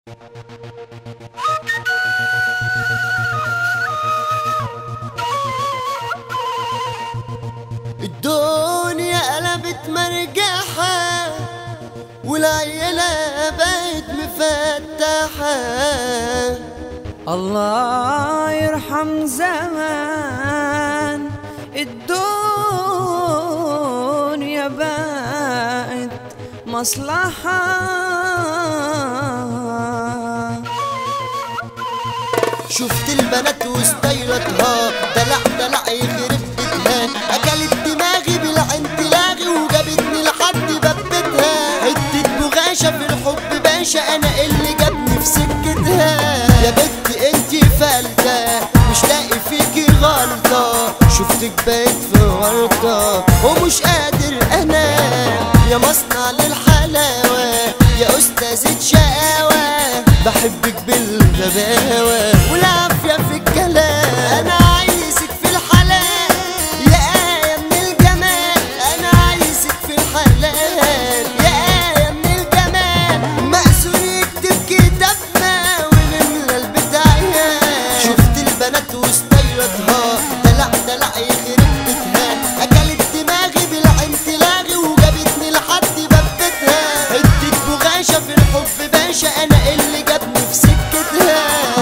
الدنيا قلبت مرجحة والعيلة بقت مفتحة الله يرحم زمان الدنيا بقت مصلحة شفت البنات وستايلتها دلع دلع يخرب بيتها اكلت دماغي بالعين تلاغي وجابتني لحد ببتها حتة بغاشة في الحب باشا انا اللي جابني في سكتها يا بنت انتي فلتة مش لاقي فيكي غلطة شفتك بقيت في ورطة ومش قادر انام يا مصنع للحلاوة يا استاذة شقاوة بحبك بالغباوة والعافية في الكلام أنا عايزك في الحلال يا آية من الجمال أنا عايزك في الحلال يا آية من الجمال مأسور يكتب كتابنا ونملى البداية شفت البنات وستايلتها دلع دلع يخرب بيتها أكلت دماغي بالعين تلاغي وجابتني لحد ببتها حتة بغاشة في الحب باشا أنا اللي جابني في سكتها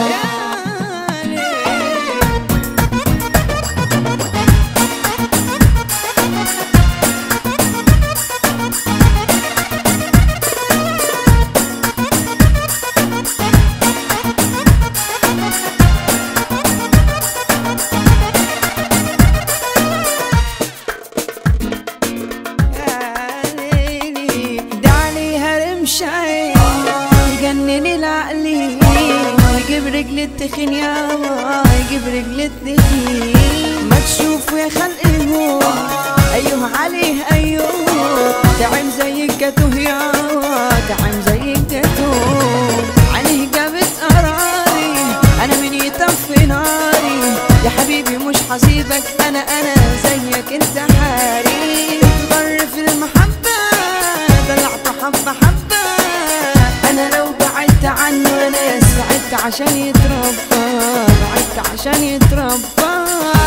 ده عليها رمشاي يجنن العقلي يجيب رجل التخين يا يجيب رجل التخين ما تشوفوا يا خلق هو ايوه عليه ايوه تعم زي الجاتوه يا تعم زي الجاتوه عليه جابت قراري انا من يطفي ناري يا حبيبي مش حسيبك انا انا زيك انت حاري ضر في المحبة دلعت حبة حبة انا لو بعدت عنه انا سعدت عشان يتربى بعدت عشان يتربى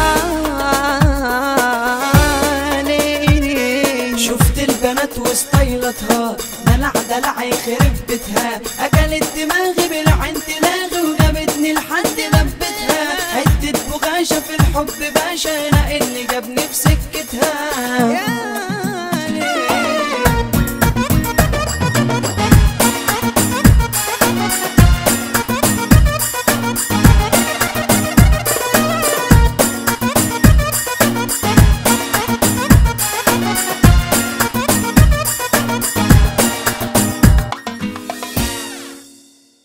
ليلي شفت البنات وستايلتها دلع دلع يخرب بيتها اكلت دماغي بالعين تلاغي وجابتني لحد غبتها حتة بغاشة في الحب باشا انا اللي جاب